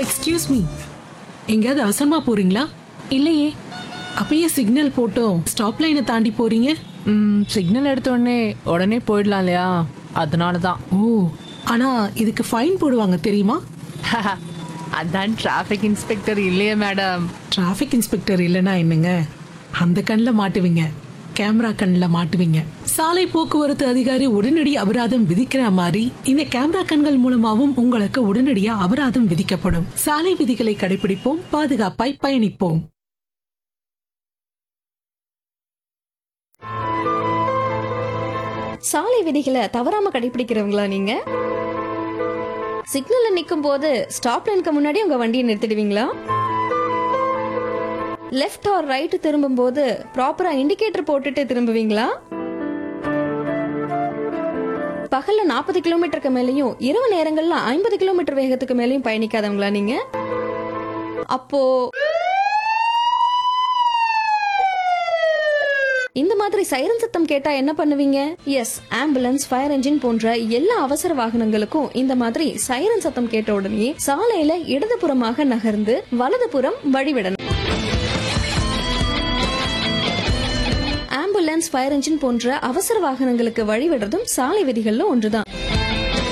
excuse me எங்கேயாவது அவசரமா போறீங்களா இல்லையே அப்பயே சிக்னல் போட்டோம் ஸ்டாப் லைனை தாண்டி போறீங்க ம், சிக்னல் எடுத்த உடனே உடனே போயிடலாம் இல்லையா அதனால தான் ஓ ஆனா இதுக்கு ஃபைன் போடுவாங்க தெரியுமா அதான் டிராஃபிக் இன்ஸ்பெக்டர் இல்லையே மேடம் டிராஃபிக் இன்ஸ்பெக்டர் இல்லைன்னா என்னங்க அந்த கண்ணில் மாட்டுவீங்க கேமரா கண்ணில் மாட்டுவீங்க சாலை போக்குவரத்து அதிகாரி உடனடி அபராதம் விதிக்கிற மாதிரி இந்த கேமரா கண்கள் மூலமாவும் உங்களுக்கு உடனடியா அபராதம் விதிக்கப்படும் சாலை விதிகளை கடைபிடிப்போம் பாதுகாப்பாய் பயணிப்போம் சாலை விதிகளை தவறாம கடைபிடிக்கிறவங்களா நீங்க சிக்னல்ல நிக்கும் போது ஸ்டாப் லைனுக்கு முன்னாடி உங்க வண்டியை நிறுத்திடுவீங்களா லெஃப்ட் ஆர் ரைட் திரும்பும் போது ப்ராப்பரா இண்டிகேட்டர் போட்டுட்டு திரும்புவீங்களா பகல்ல நாற்பது கிலோமீட்டருக்கு மேலயும் இரவு நேரங்கள்ல ஐம்பது கிலோமீட்டர் வேகத்துக்கு மேலயும் பயணிக்காதவங்களா நீங்க அப்போ இந்த மாதிரி சைரன் சத்தம் கேட்டா என்ன பண்ணுவீங்க எஸ் ஆம்புலன்ஸ் ஃபயர் என்ஜின் போன்ற எல்லா அவசர வாகனங்களுக்கும் இந்த மாதிரி சைரன் சத்தம் கேட்ட உடனே சாலையில இடதுபுறமாக நகர்ந்து வலதுபுறம் வழிவிடணும் ஆம்புலன்ஸ் ஃபயர் என்ஜின் போன்ற அவசர வாகனங்களுக்கு வழிவிடுறதும் சாலை விதிகள்ல ஒன்றுதான்